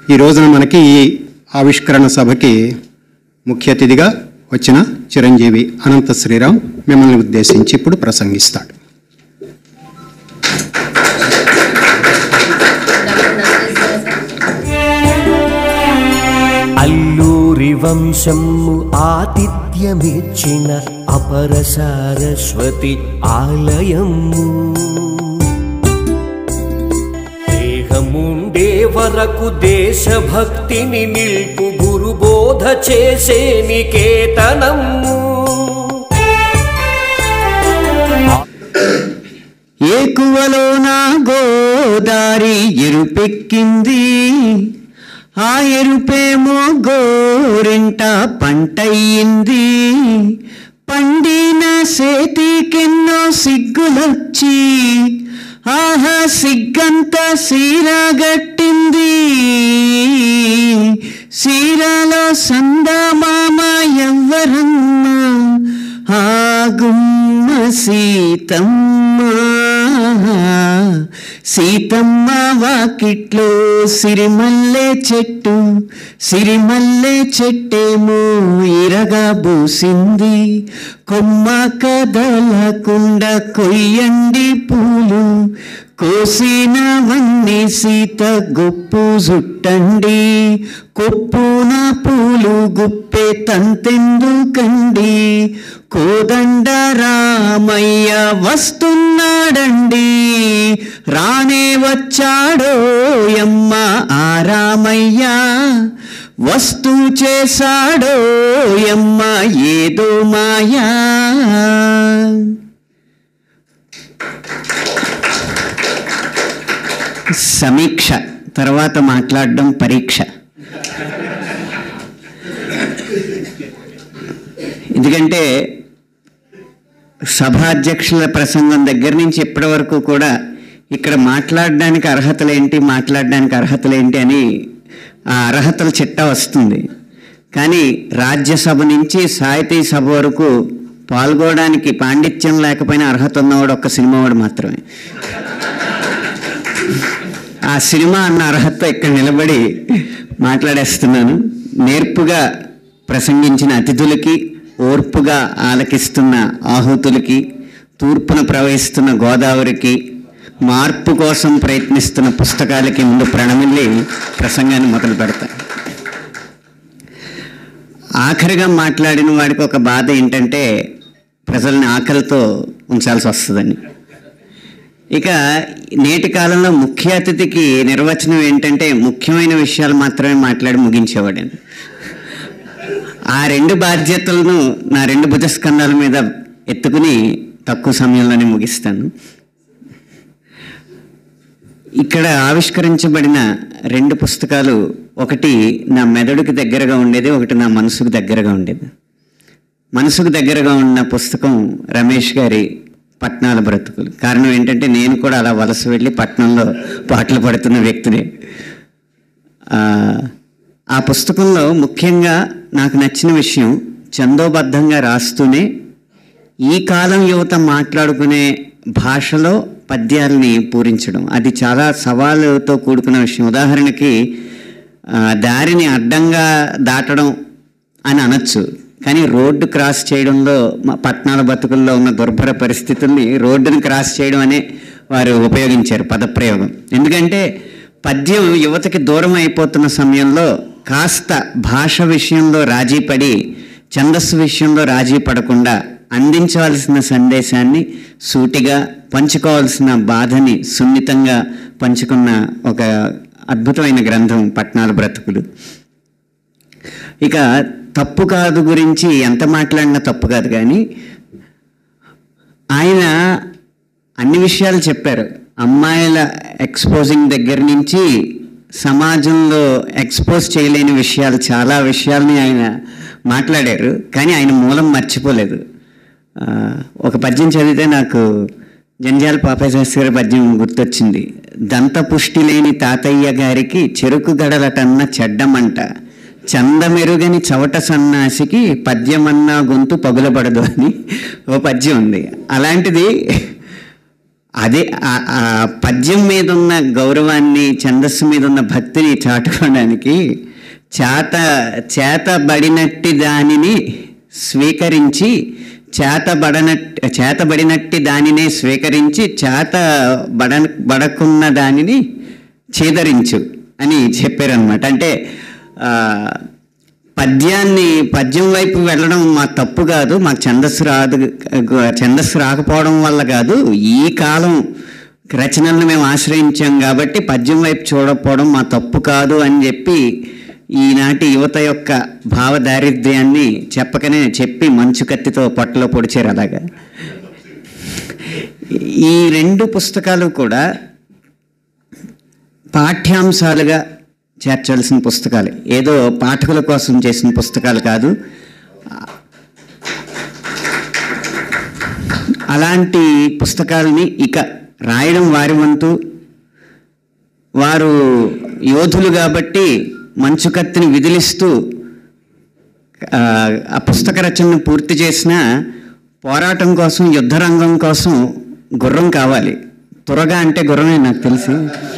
ఈ రోజున మనకి ఈ ఆవిష్కరణ సభకి ముఖ్య అతిథిగా వచ్చిన చిరంజీవి అనంత శ్రీరామ్ మిమ్మల్ని ఉద్దేశించి ఇప్పుడు ప్రసంగిస్తాడు అల్లూరి వంశము ఆతిథ్యమిచ్చిన అపర సారస్వతి ఆలయము దేహముండే వరకు దేశభక్తిని నిల్పు గురుబోధ చేసే నికేతనము ఏకువలో నా గోదారి ఎరుపెక్కింది ఆ ఎరుపేమో గోరింట పంటయ్యింది పండిన సేతికెన్నో సిగ్గులొచ్చి ఆహా సిగ్గంత సీరాగట్టింది సీరాలో సందమామ ఎవ్వరమ్మా ఆగుమ్మ సీతమ్మ సీతమ్మ వాకిట్లో సిరిమల్లె చెట్టు సిరిమల్లె చెట్టేమో ఇరగా బూసింది కొమ్మ కదలకుండా కొయ్యండి పూలు కోసినవన్నీ సీత గొప్పు జుట్టండి కొప్పున పూలు గుప్పే తంతెందుకండి కోదండ రామయ్య వస్తున్నాడండి రానే వచ్చాడో యమ్మ ఆ రామయ్య వస్తు చేశాడో యమ్మ ఏదో మాయా సమీక్ష తర్వాత మాట్లాడడం పరీక్ష ఎందుకంటే సభాధ్యక్షుల ప్రసంగం దగ్గర నుంచి ఇప్పటి వరకు కూడా ఇక్కడ మాట్లాడడానికి అర్హతలు ఏంటి మాట్లాడడానికి అర్హతలు ఏంటి అని ఆ అర్హతల చిట్టా వస్తుంది కానీ రాజ్యసభ నుంచి సాహితీ సభ వరకు పాల్గొనడానికి పాండిత్యం లేకపోయినా అర్హత ఉన్నవాడు ఒక్క సినిమా వాడు మాత్రమే ఆ సినిమా అన్న అర్హత ఇక్కడ నిలబడి మాట్లాడేస్తున్నాను నేర్పుగా ప్రసంగించిన అతిథులకి ఓర్పుగా ఆలకిస్తున్న ఆహుతులకి తూర్పున ప్రవహిస్తున్న గోదావరికి మార్పు కోసం ప్రయత్నిస్తున్న పుస్తకాలకి ముందు ప్రణమిల్లి ప్రసంగాన్ని మొదలు పెడతా ఆఖరిగా మాట్లాడిన వాడికి ఒక బాధ ఏంటంటే ప్రజల్ని ఆకలితో ఉంచాల్సి వస్తుందని ఇక నేటి కాలంలో ముఖ్య అతిథికి నిర్వచనం ఏంటంటే ముఖ్యమైన విషయాలు మాత్రమే మాట్లాడి ముగించేవాడండి ఆ రెండు బాధ్యతలను నా రెండు భుజస్కంధాల మీద ఎత్తుకుని తక్కువ సమయంలోనే ముగిస్తాను ఇక్కడ ఆవిష్కరించబడిన రెండు పుస్తకాలు ఒకటి నా మెదడుకి దగ్గరగా ఉండేది ఒకటి నా మనసుకు దగ్గరగా ఉండేది మనసుకు దగ్గరగా ఉన్న పుస్తకం రమేష్ గారి పట్నాల బ్రతుకులు కారణం ఏంటంటే నేను కూడా అలా వలస వెళ్ళి పట్నంలో పాటలు పడుతున్న వ్యక్తిని ఆ, ఆ పుస్తకంలో ముఖ్యంగా నాకు నచ్చిన విషయం చందోబద్ధంగా రాస్తూనే ఈ కాలం యువత మాట్లాడుకునే భాషలో పద్యాలని పూరించడం అది చాలా సవాలుతో కూడుకున్న విషయం ఉదాహరణకి ఆ, దారిని అడ్డంగా దాటడం అని అనొచ్చు కానీ రోడ్డు క్రాస్ చేయడంలో మా పట్టణాల బతుకుల్లో ఉన్న దుర్భర పరిస్థితుల్ని రోడ్డుని క్రాస్ చేయడం అనే వారు ఉపయోగించారు పదప్రయోగం ఎందుకంటే పద్యం యువతకి దూరం అయిపోతున్న సమయంలో కాస్త భాష విషయంలో రాజీ పడి ఛందస్సు విషయంలో రాజీ పడకుండా అందించవలసిన సందేశాన్ని సూటిగా పంచుకోవాల్సిన బాధని సున్నితంగా పంచుకున్న ఒక అద్భుతమైన గ్రంథం పట్నాల బ్రతుకులు ఇక తప్పు కాదు గురించి ఎంత మాట్లాడినా తప్పు కాదు కానీ ఆయన అన్ని విషయాలు చెప్పారు అమ్మాయిల ఎక్స్పోజింగ్ దగ్గర నుంచి సమాజంలో ఎక్స్పోజ్ చేయలేని విషయాలు చాలా విషయాల్ని ఆయన మాట్లాడారు కానీ ఆయన మూలం మర్చిపోలేదు ఆ, ఒక పద్యం చదివితే నాకు జంజాల పాపశాస్త్రి గారి పద్యం గుర్తొచ్చింది దంత పుష్టి లేని తాతయ్య గారికి చెరుకు గడలటన్న చెడ్డమంట చందమెరుగని చవట సన్నాసికి పద్యమన్నా గొంతు పగులబడదు అని ఓ పద్యం ఉంది అలాంటిది అదే ఆ- ఆ పద్యం మీద ఉన్న గౌరవాన్ని ఛందస్సు మీద ఉన్న భక్తిని చాటుకోవడానికి చేత చేతబడినట్టి దానిని స్వీకరించి చేతబడనట్ చేతబడినట్టి దానినే స్వీకరించి చేత బడ బడకున్న దానిని చేదరించు అని చెప్పారనమాట అంటే ఆ, పద్యాన్ని పద్యం వైపు వెళ్ళడం మా తప్పు కాదు మాకు ఛందస్సు రాదు ఛందస్సు రాకపోవడం వల్ల కాదు ఈ కాలం రచనలను మేము ఆశ్రయించాం కాబట్టి పద్యం వైపు చూడకపోవడం మా తప్పు కాదు అని చెప్పి ఈనాటి యువత యొక్క భావ దారిద్ర్యాన్ని చెప్పకనే చెప్పి మంచు కత్తితో పొట్టలో పొడిచారు అలాగా ఈ రెండు పుస్తకాలు కూడా పాఠ్యాంశాలుగా చేర్చాల్సిన పుస్తకాలు ఏదో పాఠకుల కోసం చేసిన పుస్తకాలు కాదు అలాంటి పుస్తకాలని ఇక రాయడం వారి వంతు వారు యోధులు కాబట్టి మంచు కత్తిని విదిలిస్తూ ఆ, ఆ పుస్తక రచనను పూర్తి చేసిన పోరాటం కోసం యుద్ధరంగం కోసం గుర్రం కావాలి త్వరగా అంటే గుర్రమే నాకు తెలిసి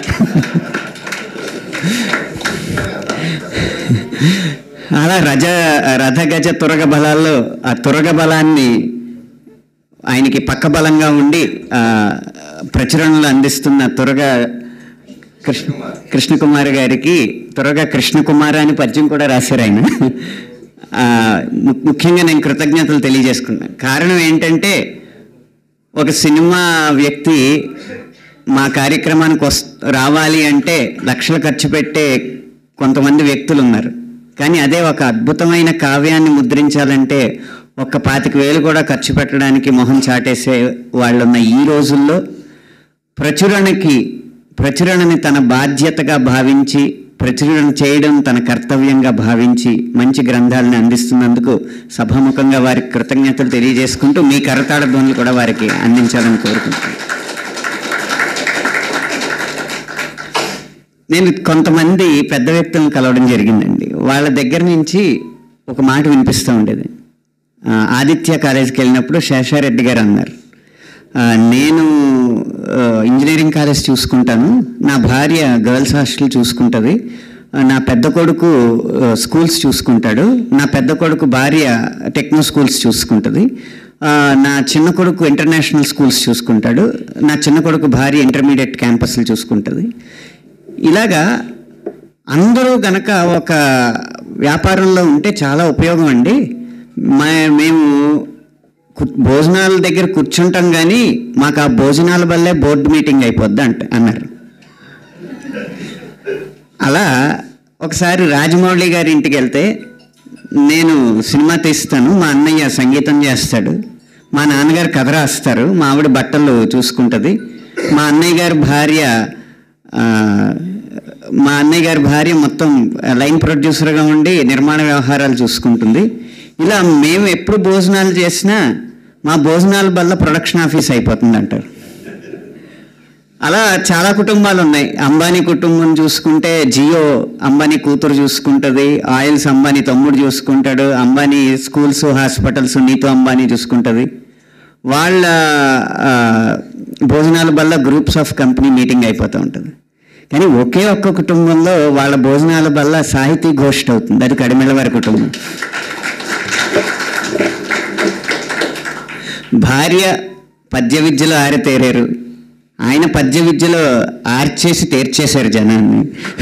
అలా రజ రథ గజ తురగ బలాల్లో ఆ తురగ బలాన్ని ఆయనకి పక్క బలంగా ఉండి ఆ, ప్రచురణలు అందిస్తున్న త్వరగ కృష్ణ కృష్ణకుమార్ గారికి త్వరగా కృష్ణకుమార్ అని పద్యం కూడా రాశారు ఆయన ఆ, ము- ముఖ్యంగా నేను కృతజ్ఞతలు తెలియజేసుకున్నాను కారణం ఏంటంటే ఒక సినిమా వ్యక్తి మా కార్యక్రమానికి వస్ రావాలి అంటే లక్షలు ఖర్చు పెట్టే కొంతమంది వ్యక్తులు ఉన్నారు కానీ అదే ఒక అద్భుతమైన కావ్యాన్ని ముద్రించాలంటే ఒక్క పాతిక వేలు కూడా ఖర్చు పెట్టడానికి మొహం చాటేసే వాళ్ళున్న ఈ రోజుల్లో ప్రచురణకి ప్రచురణని తన బాధ్యతగా భావించి ప్రచురణ చేయడం తన కర్తవ్యంగా భావించి మంచి గ్రంథాలను అందిస్తున్నందుకు సభాముఖంగా వారికి కృతజ్ఞతలు తెలియజేసుకుంటూ మీ కరతాళ ధ్వనులు కూడా వారికి అందించాలని కోరుకుంటున్నాను నేను కొంతమంది పెద్ద వ్యక్తులను కలవడం జరిగిందండి వాళ్ళ దగ్గర నుంచి ఒక మాట వినిపిస్తూ ఉండేది ఆ, ఆదిత్య కాలేజీకి వెళ్ళినప్పుడు శేషారెడ్డి గారు అన్నారు ఆ, నేను ఆ, ఇంజనీరింగ్ కాలేజ్ చూసుకుంటాను నా భార్య గర్ల్స్ హాస్టల్ చూసుకుంటుంది ఆ, నా పెద్ద కొడుకు ఆ, స్కూల్స్ చూసుకుంటాడు నా పెద్ద కొడుకు భార్య టెక్నో స్కూల్స్ చూసుకుంటుంది ఆ, నా చిన్న కొడుకు ఇంటర్నేషనల్ స్కూల్స్ చూసుకుంటాడు నా చిన్న కొడుకు భార్య ఇంటర్మీడియట్ క్యాంపస్లు చూసుకుంటుంది ఇలాగా అందరూ గనక ఒక వ్యాపారంలో ఉంటే చాలా ఉపయోగం అండి మా మేము కు- భోజనాల దగ్గర కూర్చుంటాం కానీ మాకు ఆ భోజనాల వల్లే బోర్డు మీటింగ్ అయిపోద్ది అంట అన్నారు అలా ఒకసారి రాజమౌళి గారి ఇంటికి వెళ్తే నేను సినిమా తీస్తాను మా అన్నయ్య సంగీతం చేస్తాడు మా నాన్నగారు కథ రాస్తారు మా ఆవిడ బట్టలు చూసుకుంటుంది మా అన్నయ్య గారి భార్య ఆ, మా అన్నయ్య గారి భార్య మొత్తం లైన్ ప్రొడ్యూసర్గా ఉండి నిర్మాణ వ్యవహారాలు చూసుకుంటుంది ఇలా మేము ఎప్పుడు భోజనాలు చేసినా మా భోజనాల వల్ల ప్రొడక్షన్ ఆఫీస్ అయిపోతుంది అంటారు అలా చాలా కుటుంబాలు ఉన్నాయి అంబానీ కుటుంబం చూసుకుంటే జియో అంబానీ కూతురు చూసుకుంటుంది ఆయిల్స్ అంబానీ తమ్ముడు చూసుకుంటాడు అంబానీ స్కూల్స్ హాస్పిటల్స్ నీతో అంబానీ చూసుకుంటుంది వాళ్ళ ఆ, భోజనాల వల్ల గ్రూప్స్ ఆఫ్ కంపెనీ మీటింగ్ అయిపోతూ ఉంటుంది కానీ ఒకే ఒక్క కుటుంబంలో వాళ్ళ భోజనాల వల్ల సాహితీ ఘోష్ అవుతుంది అది కడిమెళ్ళ వారి కుటుంబం భార్య పద్య విద్యలో ఆరితేరారు ఆయన పద్య విద్యలో ఆర్చేసి తీర్చేశారు జనాన్ని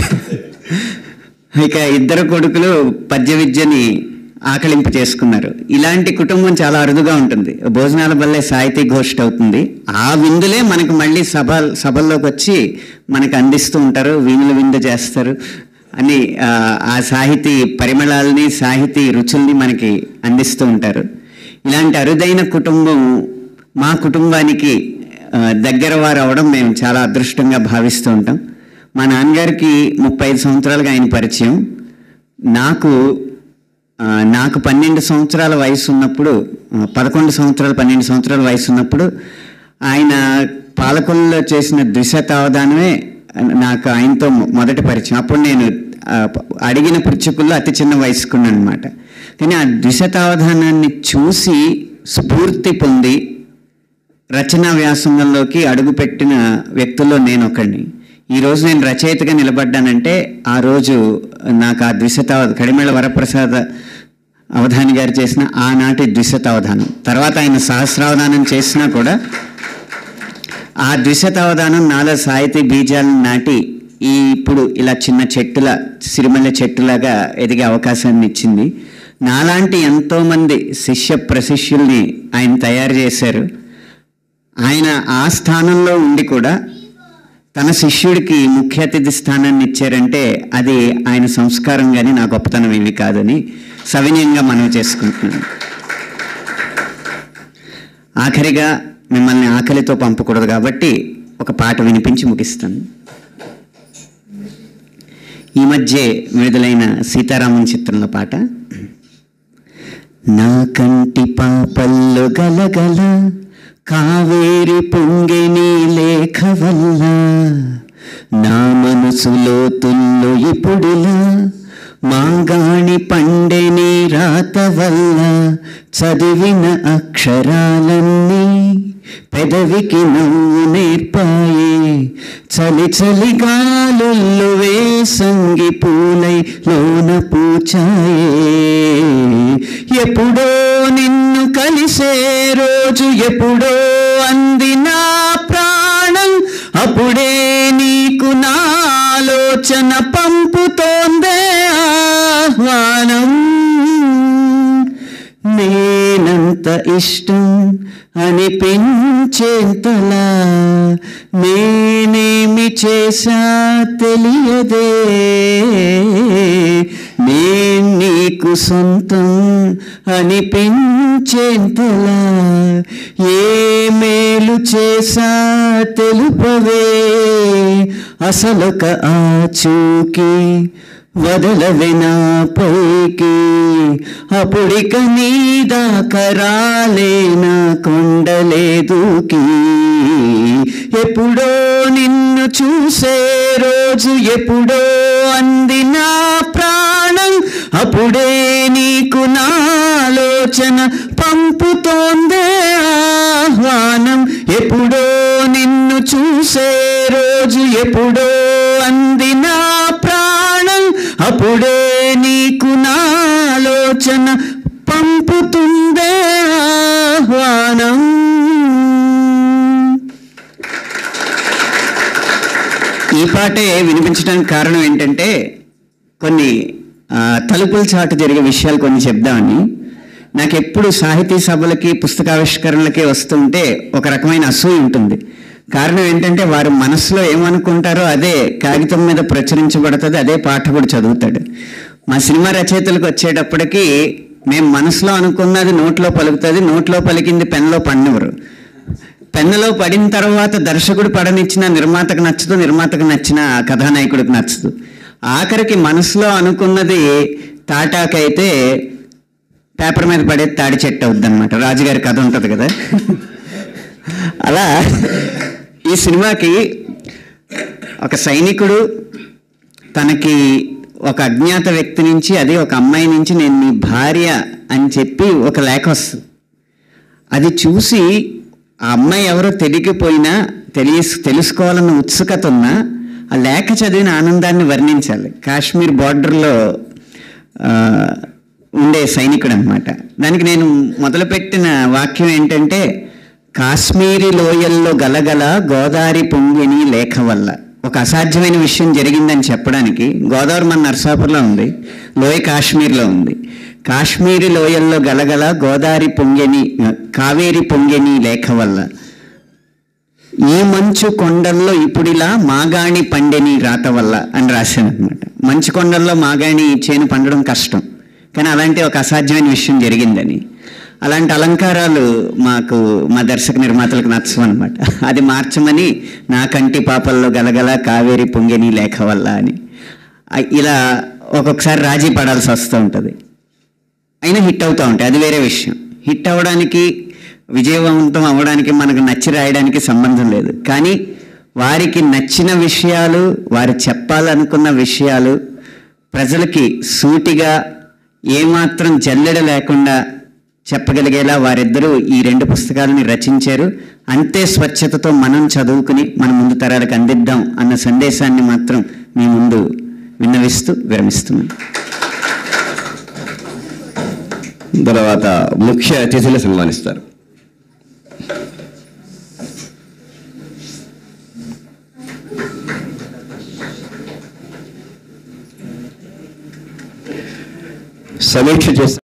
ఇక ఇద్దరు కొడుకులు పద్య విద్యని ఆకలింపు చేసుకున్నారు ఇలాంటి కుటుంబం చాలా అరుదుగా ఉంటుంది భోజనాల వల్లే సాహితీ ఘోష్ అవుతుంది ఆ విందులే మనకు మళ్ళీ సభ సభల్లోకి వచ్చి మనకు అందిస్తూ ఉంటారు వీణులు విందు చేస్తారు అని ఆ, ఆ సాహితీ పరిమళాలని సాహితీ రుచుల్ని మనకి అందిస్తూ ఉంటారు ఇలాంటి అరుదైన కుటుంబం మా కుటుంబానికి ఆ, దగ్గర వారు అవడం మేము చాలా అదృష్టంగా భావిస్తూ ఉంటాం మా నాన్నగారికి ముప్పై ఐదు సంవత్సరాలుగా ఆయన పరిచయం నాకు ఆ, నాకు పన్నెండు సంవత్సరాల వయసు ఉన్నప్పుడు ఆ, పదకొండు సంవత్సరాలు పన్నెండు సంవత్సరాల వయసు ఉన్నప్పుడు ఆయన పాలకుల్లో చేసిన ద్విశతావధానమే నాకు ఆయనతో మొ- మొదటి పరిచయం అప్పుడు నేను ఆ, ప- అడిగిన పృచ్ఛకుల్లో అతి చిన్న వయసుకున్నాను అనమాట కానీ ఆ ద్విశతావధానాన్ని చూసి స్ఫూర్తి పొంది రచనా వ్యాసంగంలోకి అడుగుపెట్టిన వ్యక్తుల్లో నేను ఒకడిని ఈరోజు నేను రచయితగా నిలబడ్డానంటే ఆ రోజు నాకు ఆ ద్విశత కడిమేళ వరప్రసాద అవధాని గారు చేసిన ఆనాటి ద్విశతావధానం తర్వాత ఆయన సహస్రావధానం చేసినా కూడా ఆ ద్విశతావధానం నాలో సాహితీ బీజాలను నాటి ఈ ఇప్పుడు ఇలా చిన్న చెట్టుల సిరిమల్లె చెట్టులాగా ఎదిగే అవకాశాన్ని ఇచ్చింది నాలాంటి ఎంతోమంది శిష్య ప్రశిష్యుల్ని ఆయన తయారు చేశారు ఆయన ఆ స్థానంలో ఉండి కూడా తన శిష్యుడికి ముఖ్య అతిథి స్థానాన్ని ఇచ్చారంటే అది ఆయన సంస్కారం కానీ నా గొప్పతనం ఏమి కాదని సవినయంగా మనవి చేసుకుంటున్నాను ఆఖరిగా మిమ్మల్ని ఆకలితో పంపకూడదు కాబట్టి ఒక పాట వినిపించి ముగిస్తాను ఈ మధ్య విడుదలైన సీతారామన్ చిత్రంలో పాట నా కంటి పాపల్లో గలగల కావేరి పొంగెని లేఖ వల్ల నా మనసులో తుల్లు ఇప్పుడిలా మాగాణి పండెని రాత వల్ల చదివిన అక్షరాలన్నీ పెదవికి నవ్వు నేర్పాయే చలి చలి గాలుల్లో వేసంగి పూలై లోన పూచాయే ఎప్పుడో నిన్ను కలిసే రోజు ఎప్పుడో అందిన ప్రాణం అప్పుడే నీకు నా ఆలోచన పంపుతోందే ఆహ్వానం నేనంత ఇష్టం అనిపించేంతలా నేనేమి చేశా తెలియదే నేను నీకు సొంతం అనిపించేంతలా ఏ మేలు చేశా తెలుపవే అసలొక ఆచూకి వదలవే నా పైకి అప్పుడిక నీదాకరాలే నా కొండలేదుకి ఎప్పుడో నిన్ను చూసే రోజు ఎప్పుడో అందిన ప్రాణం అప్పుడే నీకు నా ఆలోచన పంపుతోందే ఆహ్వానం ఎప్పుడో నిన్ను చూసే రోజు ఎప్పుడో అందిన ప్రాణం అప్పుడే నీకు నా ఆలోచన పంపుతుందే ఆహ్వానం ఈ పాటే వినిపించడానికి కారణం ఏంటంటే కొన్ని ఆ, తలుపుల చాటు జరిగే విషయాలు కొన్ని చెప్దామని నాకు ఎప్పుడు సాహితీ సభలకి పుస్తకావిష్కరణలకి వస్తుంటే ఒక రకమైన అసూయ ఉంటుంది కారణం ఏంటంటే వారు మనసులో ఏమనుకుంటారో అదే కాగితం మీద ప్రచురించబడుతుంది అదే పాఠకుడు చదువుతాడు మా సినిమా రచయితలకు వచ్చేటప్పటికి మేము మనసులో అనుకున్నది నోట్లో పలుకుతుంది నోట్లో పలికింది పెన్లో పన్నివ్వరు పెన్నులో పడిన తర్వాత దర్శకుడు పడనిచ్చిన నిర్మాతకు నచ్చదు నిర్మాతకు నచ్చిన కథానాయకుడికి నచ్చదు ఆఖరికి మనసులో అనుకున్నది తాటాకైతే పేపర్ మీద పడే తాడి చెట్టు అవుద్ది అనమాట రాజుగారి కథ ఉంటుంది కదా అలా ఈ సినిమాకి ఒక సైనికుడు తనకి ఒక అజ్ఞాత వ్యక్తి నుంచి అది ఒక అమ్మాయి నుంచి నేను నీ భార్య అని చెప్పి ఒక లేఖ వస్తుంది అది చూసి ఆ అమ్మాయి ఎవరో తెలియకపోయినా తెలియ తెలుసుకోవాలన్న ఉత్సుకత ఉన్నా ఆ లేఖ చదివిన ఆనందాన్ని వర్ణించాలి కాశ్మీర్ బార్డర్లో ఆ, ఉండే సైనికుడు అనమాట దానికి నేను మొదలుపెట్టిన వాక్యం ఏంటంటే కాశ్మీరీ లోయల్లో గలగల గోదావరి పొంగిని లేఖ వల్ల ఒక అసాధ్యమైన విషయం జరిగిందని చెప్పడానికి గోదావరి మన నర్సాపురంలో ఉంది లోయ కాశ్మీర్లో ఉంది కాశ్మీరీ లోయల్లో గలగల గోదావరి పొంగెని కావేరి పొంగెని లేఖ వల్ల ఈ మంచు కొండల్లో ఇప్పుడిలా మాగాణి పండెని రాత వల్ల అని రాశాను అనమాట మంచు కొండల్లో మాగాణి చేను పండడం కష్టం కానీ అలాంటి ఒక అసాధ్యమైన విషయం జరిగిందని అలాంటి అలంకారాలు మాకు మా దర్శక నిర్మాతలకు నచ్చవు అనమాట అది మార్చమని నా కంటి పాపల్లో గలగల కావేరి పొంగెని లేఖ వల్ల అని ఆ- ఇలా ఒక్కొక్కసారి రాజీ పడాల్సి వస్తూ ఉంటుంది అయినా హిట్ అవుతూ ఉంటాయి అది వేరే విషయం హిట్ అవ్వడానికి విజయవంతం అవ్వడానికి మనకు నచ్చి రాయడానికి సంబంధం లేదు కానీ వారికి నచ్చిన విషయాలు వారు చెప్పాలనుకున్న విషయాలు ప్రజలకి సూటిగా ఏమాత్రం జల్లెడ లేకుండా చెప్పగలిగేలా వారిద్దరూ ఈ రెండు పుస్తకాలని రచించారు అంతే స్వచ్ఛతతో మనం చదువుకుని మన ముందు తరాలకు అందిద్దాం అన్న సందేశాన్ని మాత్రం మీ ముందు విన్నవిస్తూ విరమిస్తున్నాను తర్వాత ముఖ్య అతిథులు సన్మానిస్తారు సమీక్ష చేస్తారు